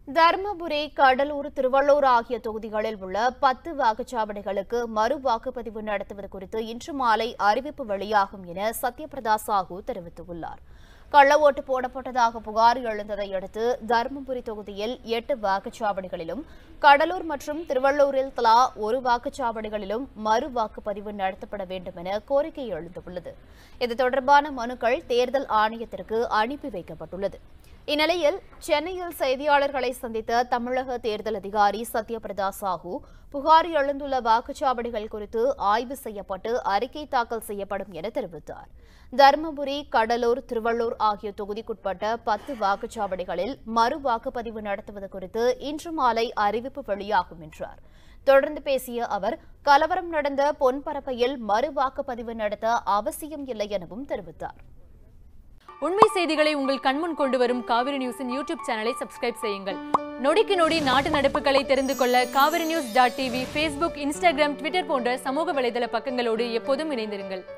தருமபுரி கடலூர் திருவள்ளூர் ஆகிய தொகுதிகளில் உள்ள பத்து வாக்குச்சாவடிகளுக்கு மறு வாக்குப்பதிவு நடத்துவது குறித்து இன்று மாலை அறிவிப்பு வெளியாகும் என சத்யபிரதா சாஹூ தெரிவித்துள்ளார் கள்ள ஓட்டு போடப்பட்டதாக புகார் எழுந்ததை அடுத்து தருமபுரி தொகுதியில் எட்டு வாக்குச்சாவடிகளிலும் கடலூர் மற்றும் திருவள்ளூரில் தலா ஒரு வாக்குச்சாவடிகளிலும் மறு வாக்குப்பதிவு நடத்தப்பட வேண்டும் என கோரிக்கை எழுந்துள்ளது இது தொடர்பான மனுக்கள் தேர்தல் ஆணையத்திற்கு அனுப்பி வைக்கப்பட்டுள்ளது இந்நிலையில் சென்னையில் செய்தியாளர்களை சந்தித்த தமிழக தேர்தல் அதிகாரி சத்யபிரதா சாஹூ புகார் எழுந்துள்ள வாக்குச்சாவடிகள் குறித்து ஆய்வு செய்யப்பட்டு அறிக்கை தாக்கல் செய்யப்படும் என தெரிவித்தார் தருமபுரி கடலூர் திருவள்ளூர் ஆகிய தொகுதிக்குட்பட்ட பத்து வாக்குச்சாவடிகளில் மறு வாக்குப்பதிவு நடத்துவது குறித்து இன்று மாலை அறிவிப்பு வெளியாகும் என்றார் தொடர்ந்து பேசிய அவர் கலவரம் நடந்த பொன்பரப்பையில் மறு வாக்குப்பதிவு நடத்த அவசியம் இல்லை எனவும் தெரிவித்தார் உண்மை செய்திகளை உங்கள் கண்முன் கொண்டு வரும் காவிரி நியூஸின் யூடியூப் சேனலை சப்ஸ்கிரைப் செய்யுங்கள் நொடிக்கு நொடி நாட்டு நடப்புகளை தெரிந்து கொள்ள Kaveri news dot TV Facebook Instagram Twitter போன்ற சமூக வலைதள பக்கங்களோடு எப்போதும் இணைந்திருங்கள்